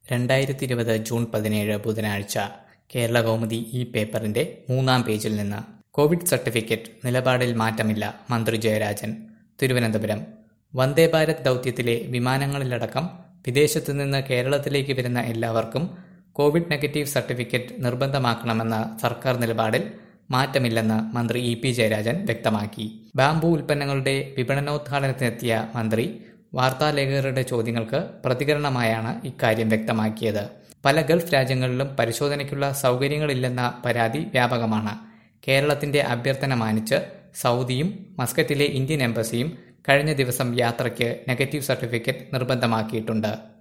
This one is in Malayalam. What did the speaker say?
രണ്ടായിരത്തി ഇരുപത് ജൂൺ പതിനേഴ് ബുധനാഴ്ച കേരളകൗമുദി ഈ പേപ്പറിന്റെ മൂന്നാം പേജിൽ നിന്ന് കോവിഡ് സർട്ടിഫിക്കറ്റ് നിലപാടിൽ മാറ്റമില്ല മന്ത്രി ജയരാജൻ തിരുവനന്തപുരം വന്ദേ ഭാരത് ദൗത്യത്തിലെ വിമാനങ്ങളിലടക്കം വിദേശത്തു നിന്ന് കേരളത്തിലേക്ക് വരുന്ന എല്ലാവർക്കും കോവിഡ് നെഗറ്റീവ് സർട്ടിഫിക്കറ്റ് നിർബന്ധമാക്കണമെന്ന സർക്കാർ നിലപാടിൽ മാറ്റമില്ലെന്ന് മന്ത്രി ഇ പി ജയരാജൻ വ്യക്തമാക്കി ബാംബു ഉൽപ്പന്നങ്ങളുടെ വിപണനോദ്ഘാടനത്തിനെത്തിയ മന്ത്രി വാർത്താലേഖകരുടെ ചോദ്യങ്ങൾക്ക് പ്രതികരണമായാണ് ഇക്കാര്യം വ്യക്തമാക്കിയത് പല ഗൾഫ് രാജ്യങ്ങളിലും പരിശോധനയ്ക്കുള്ള സൗകര്യങ്ങളില്ലെന്ന പരാതി വ്യാപകമാണ് കേരളത്തിന്റെ അഭ്യർത്ഥന മാനിച്ച് സൗദിയും മസ്കറ്റിലെ ഇന്ത്യൻ എംബസിയും കഴിഞ്ഞ ദിവസം യാത്രയ്ക്ക് നെഗറ്റീവ് സർട്ടിഫിക്കറ്റ് നിർബന്ധമാക്കിയിട്ടുണ്ട്